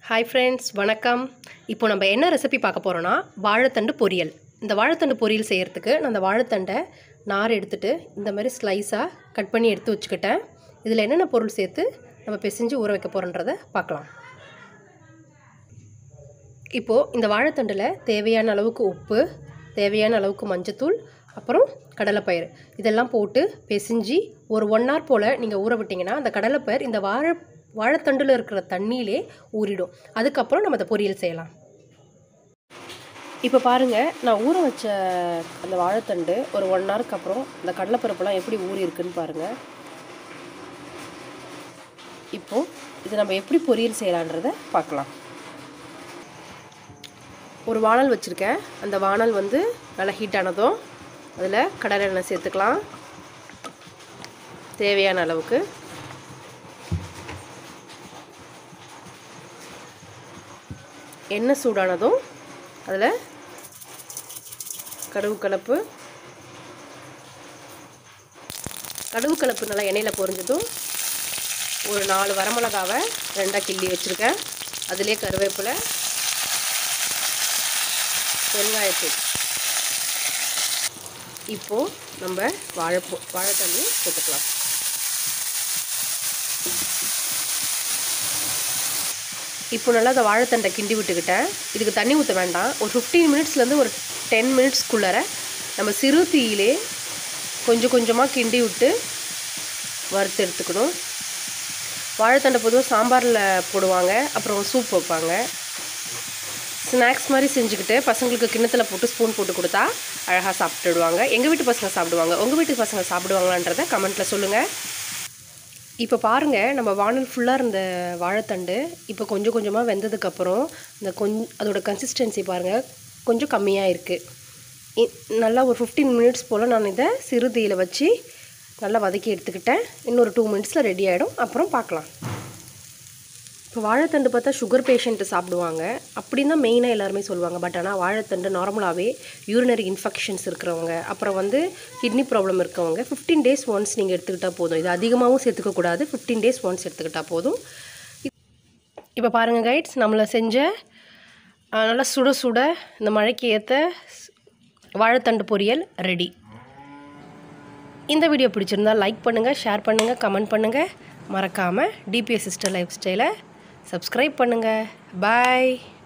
hi friends வணக்கம் இப்போ நம்ம என்ன ரெசிபி பார்க்க போகிறோன்னா வாழைத்தண்டு பொரியல் இந்த வாழைத்தண்டு பொரியல் செய்கிறதுக்கு நான் அந்த வாழைத்தண்டை நார் எடுத்துட்டு இந்த மாதிரி ஸ்லைஸாக கட் பண்ணி எடுத்து வச்சுக்கிட்டேன் இதில் என்னென்ன பொருள் சேர்த்து நம்ம பிசைஞ்சு ஊற வைக்க போகிறோன்றதை பார்க்கலாம் இப்போது இந்த வாழைத்தண்டில் தேவையான அளவுக்கு உப்பு தேவையான அளவுக்கு மஞ்சத்தூள் அப்புறம் கடலைப்பயிறு இதெல்லாம் போட்டு பிசைஞ்சு ஒரு ஒன் ஹவர் போல் நீங்கள் ஊற விட்டிங்கன்னா அந்த கடலைப்பயிர் இந்த வாழை வாழைத்தண்டில் இருக்கிற தண்ணியிலே ஊறிடும் அதுக்கப்புறம் நம்ம அதை பொரியல் செய்யலாம் இப்போ பாருங்கள் நான் ஊற வச்ச அந்த வாழைத்தண்டு ஒரு ஒன் ஹவருக்கு அப்புறம் இந்த கடலைப்பருப்புலாம் எப்படி ஊறி இருக்குன்னு பாருங்கள் இப்போது இது நம்ம எப்படி பொரியல் செய்யலான்றதை பார்க்கலாம் ஒரு வானல் வச்சுருக்கேன் அந்த வானல் வந்து நல்லா ஹீட் ஆனதும் அதில் கடலை எண்ணெய் சேர்த்துக்கலாம் தேவையான அளவுக்கு எண்ணெய் சூடானதும் அதில் கடுகு கலப்பு கடுகு கலப்பு நல்லா எண்ணெயில் பொரிஞ்சதும் ஒரு நாலு வரமிளகாவை ரெண்டாக கிள்ளி வச்சுருக்கேன் அதிலே கருவேப்பிலை வெங்காயத்தூள் இப்போது நம்ம வாழைப்பூ வாழைத்தண்ணி போட்டுக்கலாம் இப்போ நல்லா அந்த வாழைத்தண்டை கிண்டி விட்டுக்கிட்டேன் இதுக்கு தண்ணி ஊற்ற வேண்டாம் ஒரு ஃபிஃப்டீன் மினிட்ஸ்லேருந்து ஒரு டென் மினிட்ஸ்க்குள்ளார நம்ம சிறு தீயிலே கொஞ்சம் கொஞ்சமாக கிண்டி விட்டு வறுத்து எடுத்துக்கணும் வாழைத்தண்டை பொதுவாக சாம்பாரில் போடுவாங்க அப்புறம் சூப் வைப்பாங்க ஸ்நாக்ஸ் மாதிரி செஞ்சுக்கிட்டு பசங்களுக்கு கிண்ணத்தில் போட்டு ஸ்பூன் போட்டு கொடுத்தா அழகாக சாப்பிட்டுடுவாங்க எங்கள் வீட்டு பசங்க சாப்பிடுவாங்க உங்கள் வீட்டு பசங்க சாப்பிடுவாங்களான்றதை கமெண்ட்டில் சொல்லுங்கள் இப்போ பாருங்கள் நம்ம வானல் ஃபுல்லாக இருந்த வாழைத்தண்டு இப்போ கொஞ்சம் கொஞ்சமாக வெந்ததுக்கப்புறம் இந்த கொஞ்சம் அதோட கன்சிஸ்டன்சி பாருங்கள் கொஞ்சம் கம்மியாக இருக்குது நல்லா ஒரு ஃபிஃப்டீன் மினிட்ஸ் போல் நான் இதை சிறு தீயில் வச்சு நல்லா வதக்கி எடுத்துக்கிட்டேன் இன்னொரு டூ மினிட்ஸில் ரெடி ஆகிடும் அப்புறம் பார்க்கலாம் இப்போ வாழைத்தண்டு பார்த்தா சுகர் பேஷண்ட்டு சாப்பிடுவாங்க அப்படின்னு தான் மெயினாக எல்லாருமே சொல்லுவாங்க பட் ஆனால் வாழைத்தண்டு நார்மலாகவே யூரினரி இன்ஃபெக்ஷன்ஸ் இருக்கிறவங்க அப்புறம் வந்து கிட்னி ப்ராப்ளம் இருக்கவங்க ஃபிஃப்டீன் டேஸ் ஒன்ஸ் நீங்கள் எடுத்துக்கிட்டால் போதும் இது அதிகமாகவும் சேர்த்துக்கக்கூடாது ஃபிஃப்டீன் டேஸ் ஒன்ஸ் எடுத்துக்கிட்டால் போதும் இப்போ பாருங்கள் கைட்ஸ் நம்மளை செஞ்ச நல்லா சுட சுட இந்த மழைக்கு ஏற்ற வாழைத்தண்டு பொரியல் ரெடி இந்த வீடியோ பிடிச்சிருந்தா லைக் பண்ணுங்கள் ஷேர் பண்ணுங்கள் கமெண்ட் பண்ணுங்கள் மறக்காமல் டிபிஎஸ் சிஸ்டர் லைஃப் ஸ்டைலை சப்ஸ்கிரைப் பண்ணுங்கள் பாய்